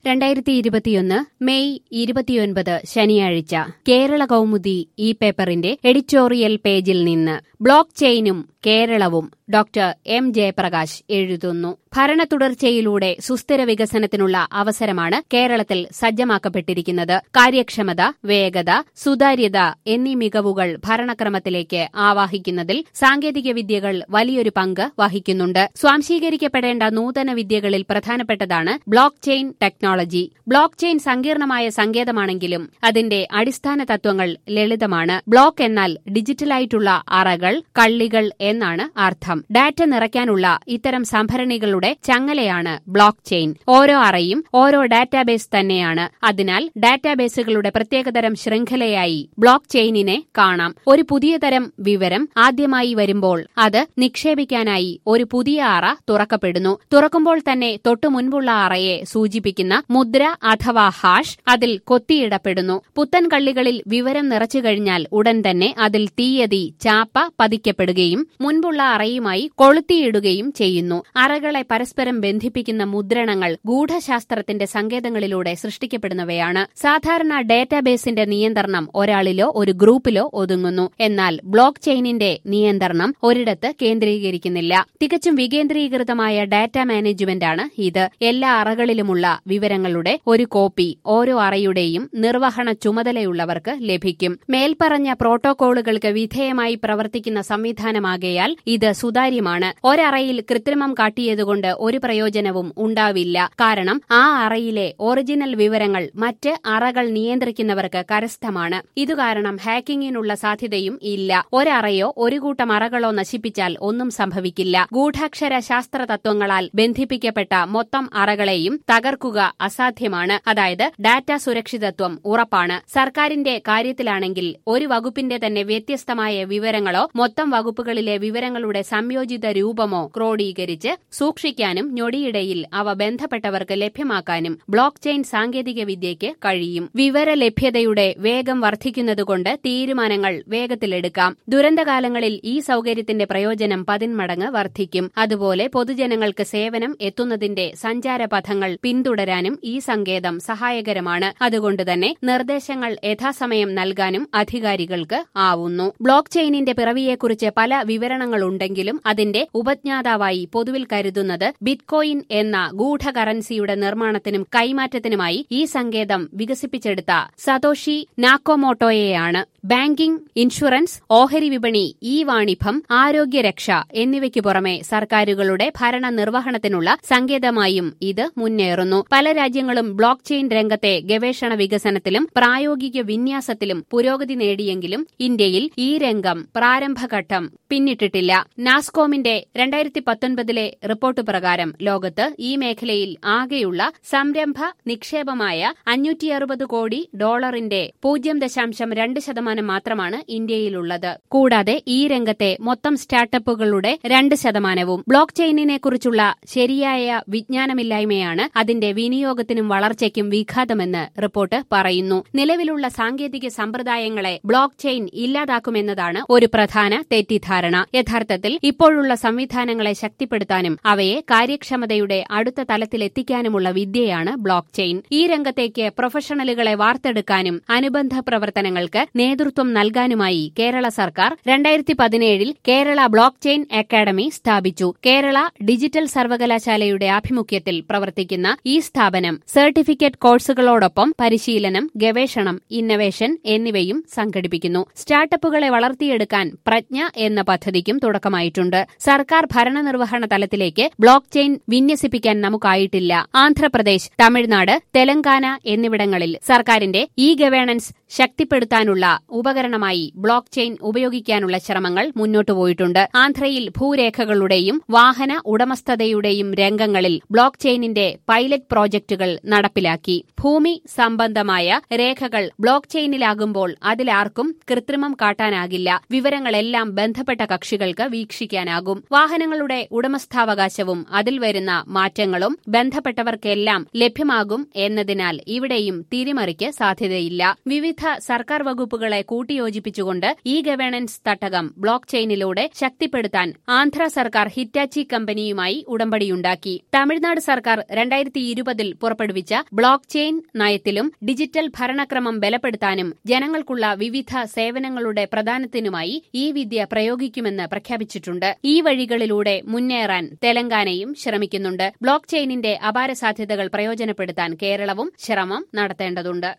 രണ്ടായിരത്തി ഇരുപത്തിയൊന്ന് മെയ് ഇരുപത്തിയൊൻപത് ശനിയാഴ്ച കേരള കൗമുദി ഈ പേപ്പറിന്റെ എഡിറ്റോറിയൽ പേജിൽ നിന്ന് ബ്ലോക്ക് ചെയിനും കേരളവും ഡോക്ടർ എം ജയപ്രകാശ് എഴുതുന്നു ഭരണ തുടർച്ചയിലൂടെ സുസ്ഥിര വികസനത്തിനുള്ള അവസരമാണ് കേരളത്തിൽ സജ്ജമാക്കപ്പെട്ടിരിക്കുന്നത് കാര്യക്ഷമത വേഗത സുതാര്യത എന്നീ മികവുകൾ ഭരണക്രമത്തിലേക്ക് ആവാഹിക്കുന്നതിൽ സാങ്കേതിക വിദ്യകൾ വലിയൊരു പങ്ക് വഹിക്കുന്നുണ്ട് സ്വാംശീകരിക്കപ്പെടേണ്ട നൂതന വിദ്യകളിൽ പ്രധാനപ്പെട്ടതാണ് blockchain technology blockchain സങ്കീർണമായ സങ്കേതമാണെങ്കിലും അതിന്റെ അടിസ്ഥാന തത്വങ്ങൾ ലളിതമാണ് ബ്ലോക്ക് എന്നാൽ ഡിജിറ്റലായിട്ടുള്ള അറകൾ കള്ളികൾ എന്നാണ് അർത്ഥം ഡാറ്റ നിറയ്ക്കാനുള്ള ഇത്തരം സംഭരണികളുടെ ചങ്ങലയാണ് ബ്ലോക്ക് ചെയിൻ ഓരോ അറയും ഓരോ ഡാറ്റാബേസ് തന്നെയാണ് അതിനാൽ ഡാറ്റാബേസുകളുടെ പ്രത്യേകതരം ശൃംഖലയായി ബ്ലോക്ക് ചെയിനിനെ കാണാം ഒരു പുതിയ തരം വിവരം ആദ്യമായി വരുമ്പോൾ അത് നിക്ഷേപിക്കാനായി ഒരു പുതിയ അറ തുറക്കപ്പെടുന്നു തുറക്കുമ്പോൾ തന്നെ തൊട്ടു മുൻപുള്ള അറയെ സൂചിപ്പിക്കുന്ന മുദ്ര അഥവാ ഹാഷ് അതിൽ കൊത്തിയിടപ്പെടുന്നു പുത്തൻ കള്ളികളിൽ വിവരം നിറച്ചു കഴിഞ്ഞാൽ ഉടൻ തന്നെ അതിൽ തീയതി ചാപ്പ പതിക്കപ്പെടുകയും മുൻപുള്ള അറയുമായി കൊളുത്തിയിടുകയും ചെയ്യുന്നു അറകളെ പരസ്പരം ബന്ധിപ്പിക്കുന്ന മുദ്രണങ്ങൾ ഗൂഢശാസ്ത്രത്തിന്റെ സങ്കേതങ്ങളിലൂടെ സൃഷ്ടിക്കപ്പെടുന്നവയാണ് സാധാരണ ഡേറ്റാബേസിന്റെ നിയന്ത്രണം ഒരാളിലോ ഒരു ഗ്രൂപ്പിലോ ഒതുങ്ങുന്നു എന്നാൽ ബ്ലോക്ക് ചെയിനിന്റെ നിയന്ത്രണം ഒരിടത്ത് കേന്ദ്രീകരിക്കുന്നില്ല തികച്ചും വികേന്ദ്രീകൃതമായ ഡാറ്റ മാനേജ്മെന്റാണ് ഇത് എല്ലാ അറകളിലുമുള്ള വിവരങ്ങളുടെ ഒരു കോപ്പി ഓരോ അറയുടെയും നിർവഹണ ചുമതലയുള്ളവർക്ക് ലഭിക്കും മേൽപ്പറഞ്ഞ പ്രോട്ടോകോളുകൾക്ക് വിധേയമായി പ്രവർത്തിക്കുന്ന സംവിധാനമാകയാൽ ഇത് സുതാര്യമാണ് ഒരറയിൽ കൃത്രിമം കാട്ടിയതുകൊണ്ട് ഒരു പ്രയോജനവും ഉണ്ടാവില്ല കാരണം ആ അറയിലെ ഒറിജിനൽ വിവരങ്ങൾ മറ്റ് അറകൾ നിയന്ത്രിക്കുന്നവർക്ക് കരസ്ഥമാണ് ഇതുകാരണം ഹാക്കിങ്ങിനുള്ള സാധ്യതയും ഇല്ല ഒരറയോ ഒരു കൂട്ടം അറകളോ നശിപ്പിച്ചാൽ ഒന്നും സംഭവിക്കില്ല ഗൂഢാക്ഷര ശാസ്ത്ര തത്വങ്ങളാൽ ബന്ധിപ്പിക്കപ്പെട്ട മൊത്തം അറകളെയും തകർക്കുക അസാധ്യമാണ് അതായത് ഡാറ്റ സുരക്ഷിതത്വം ഉറപ്പാണ് സർക്കാരിന്റെ കാര്യത്തിലാണെങ്കിൽ ഒരു വകുപ്പിന്റെ തന്നെ വ്യത്യസ്തമായ വിവരങ്ങളോ മൊത്തം വകുപ്പുകളിലെ വിവരങ്ങളുടെ സംയോജിത രൂപമോ ക്രോഡീകരിച്ച് സൂക്ഷിക്കാനും ഞൊടിയിടയിൽ അവ ബന്ധപ്പെട്ടവർക്ക് ലഭ്യമാക്കാനും ബ്ലോക്ക് ചെയിൻ സാങ്കേതിക വിദ്യയ്ക്ക് കഴിയും വിവര ലഭ്യതയുടെ വേഗം വർദ്ധിക്കുന്നതുകൊണ്ട് തീരുമാനങ്ങൾ വേഗത്തിലെടുക്കാം ദുരന്തകാലങ്ങളിൽ ഈ സൌകര്യത്തിന്റെ പ്രയോജനം പതിന്മടങ്ങ് വർദ്ധിക്കും അതുപോലെ പൊതുജനങ്ങൾക്ക് സേവനം എത്തുന്നതിന്റെ സഞ്ചാരപഥങ്ങൾ പിന്തുടരാനും ഈ സങ്കേതം സഹായകരമാണ് അതുകൊണ്ടുതന്നെ നിർദ്ദേശങ്ങൾ യഥാസമയം നൽകാനും അധികാരികൾക്ക് ആവുന്നു ബ്ലോക്ക് ചെയിനിന്റെ പിറവിയെക്കുറിച്ച് പല വിവരണങ്ങളുണ്ടെങ്കിലും അതിന്റെ ഉപജ്ഞാതാവായി പൊതുവിൽ കരുതുന്നത് ബിറ്റ്കോയിൻ എന്ന ഗൂഢ കറൻസിയുടെ നിർമ്മാണത്തിനും കൈമാറ്റത്തിനുമായി ഈ സങ്കേതം വികസിപ്പിച്ചെടുത്ത സതോഷി നാക്കോമോട്ടോയെയാണ് ബാങ്കിംഗ് ഇൻഷുറൻസ് ഓഹരി വിപണി ഈ വാണിഭം ആരോഗ്യരക്ഷ എന്നിവയ്ക്കു പുറമെ സർക്കാരുകളുടെ ഭരണ നിർവഹണത്തിനുള്ള സങ്കേതമായും ഇത് മുന്നേറുന്നു പല രാജ്യങ്ങളും ബ്ലോക്ക് ചെയിൻ രംഗത്തെ ഗവേഷണ വികസനത്തിലും പ്രായോഗിക വിന്യാസത്തിലും പുരോഗതി നേടിയെങ്കിലും ഇന്ത്യയിൽ ഈ രംഗം പ്രാരംഭഘട്ടം പിന്നിട്ടിട്ടില്ല നാസ്കോമിന്റെ രണ്ടായിരത്തി പത്തൊൻപതിലെ റിപ്പോർട്ട് പ്രകാരം ലോകത്ത് ഈ മേഖലയിൽ ആകെയുള്ള സംരംഭ നിക്ഷേപമായ അഞ്ഞൂറ്റി അറുപത് കോടി ഡോളറിന്റെ പൂജ്യം ദശാംശം രണ്ട് ശതമാനം മാത്രമാണ് ഇന്ത്യയിലുള്ളത് കൂടാതെ ഈ രംഗത്തെ മൊത്തം സ്റ്റാർട്ടപ്പുകളുടെ രണ്ട് ശതമാനവും ബ്ലോക്ക് ചെയിനിനെ കുറിച്ചുള്ള ശരിയായ വിജ്ഞാനമില്ലായ്മയാണ് അതിന്റെ വിനിയോഗത്തിനും വളർച്ചയ്ക്കും വിഘാതമെന്ന് റിപ്പോർട്ട് പറയുന്നു നിലവിലുള്ള സാങ്കേതിക സമ്പ്രദായങ്ങളെ ബ്ലോക്ക് ചെയിൻ ഇല്ലാതാക്കുമെന്നതാണ് ഒരു പ്രധാന തെറ്റിദ്ധാരണ യഥാർത്ഥത്തിൽ ഇപ്പോഴുള്ള സംവിധാനങ്ങളെ ശക്തിപ്പെടുത്താനും അവയെ കാര്യക്ഷമതയുടെ അടുത്ത തലത്തിലെത്തിക്കാനുമുള്ള വിദ്യയാണ് ബ്ലോക്ക് ചെയിൻ ഈ രംഗത്തേക്ക് പ്രൊഫഷണലുകളെ വാർത്തെടുക്കാനും അനുബന്ധ പ്രവർത്തനങ്ങൾക്ക് നേതൃത്വം നൽകാനുമായി കേരള സർക്കാർ രണ്ടായിരത്തി പതിനേഴിൽ കേരള ബ്ലോക്ക് ചെയിൻ അക്കാദമി സ്ഥാപിച്ചു കേരള ഡിജിറ്റൽ സർവകലാശാലയുടെ ആഭിമുഖ്യത്തിൽ പ്രവർത്തിക്കുന്ന ഈ സ്ഥാപനം സർട്ടിഫിക്കറ്റ് കോഴ്സുകളോടൊപ്പം പരിശീലനം ഗവേഷണം ഇന്നവേഷൻ എന്നിവയും സംഘടിപ്പിക്കുന്നു സ്റ്റാർട്ടപ്പുകളെ വളർത്തിയെടുക്കാൻ പ്രജ്ഞ എന്ന പദ്ധതിക്കും തുടക്കമായിട്ടുണ്ട് സർക്കാർ ഭരണനിർവഹണ തലത്തിലേക്ക് ബ്ലോക്ക് ചെയിൻ വിന്യസിപ്പിക്കാൻ നമുക്കായിട്ടില്ല ആന്ധ്രാപ്രദേശ് തമിഴ്നാട് തെലങ്കാന എന്നിവിടങ്ങളിൽ സർക്കാരിന്റെ ഇ ഗവേണൻസ് ശക്തിപ്പെടുത്താനുള്ള ഉപകരണമായി ബ്ലോക്ക് ചെയിൻ ഉപയോഗിക്കാനുള്ള ശ്രമങ്ങൾ മുന്നോട്ടു പോയിട്ടുണ്ട് ആന്ധ്രയിൽ ഭൂരേഖകളുടെയും വാഹന ഉടമസ്ഥതയുടെയും രംഗങ്ങളിൽ ബ്ലോക്ക് ചെയിനിന്റെ പൈലറ്റ് പ്രോജക്ടുകൾ നടപ്പിലാക്കി ഭൂമി സംബന്ധമായ രേഖകൾ ബ്ലോക്ക് ചെയിനിലാകുമ്പോൾ അതിലാർക്കും കൃത്രിമം കാട്ടാനാകില്ല വിവരങ്ങളെല്ലാം ബന്ധപ്പെട്ട കക്ഷികൾക്ക് വീക്ഷിക്കാനാകും വാഹനങ്ങളുടെ ഉടമസ്ഥാവകാശവും അതിൽ വരുന്ന മാറ്റങ്ങളും ബന്ധപ്പെട്ടവർക്കെല്ലാം ലഭ്യമാകും എന്നതിനാൽ ഇവിടെയും തിരിമറിക്ക് സാധ്യതയില്ല വിവിധ സർക്കാർ വകുപ്പുകളെ കൂട്ടിയോജിപ്പിച്ചുകൊണ്ട് ഇ ഗവേണൻസ് തട്ടകം ബ്ലോക്ക് ചെയിനിലൂടെ ശക്തിപ്പെടുത്താൻ ആന്ധ്ര സർക്കാർ ഹിറ്റാച്ചി കമ്പനിയുമായി ഉടമ്പടിയുണ്ടാക്കി തമിഴ്നാട് സർക്കാർ രണ്ടായിരത്തി ഇരുപതിൽ പുറപ്പെടുവിച്ച ബ്ലോക്ക് ചെയിൻ നയത്തിലും ഡിജിറ്റൽ ഭരണക്രമം ബലപ്പെടുത്താനും ജനങ്ങൾക്കുള്ള വിവിധ സേവനങ്ങളുടെ പ്രദാനത്തിനുമായി ഈ വിദ്യ പ്രയോഗിക്കുമെന്ന് പ്രഖ്യാപിച്ചിട്ടുണ്ട് ഈ വഴികളിലൂടെ മുന്നേറാൻ തെലങ്കാനയും ശ്രമിക്കുന്നുണ്ട് ബ്ലോക്ക് ചെയിനിന്റെ അപാര സാധ്യതകൾ പ്രയോജനപ്പെടുത്താൻ കേരളവും ശ്രമം നടത്തേണ്ടതുണ്ട്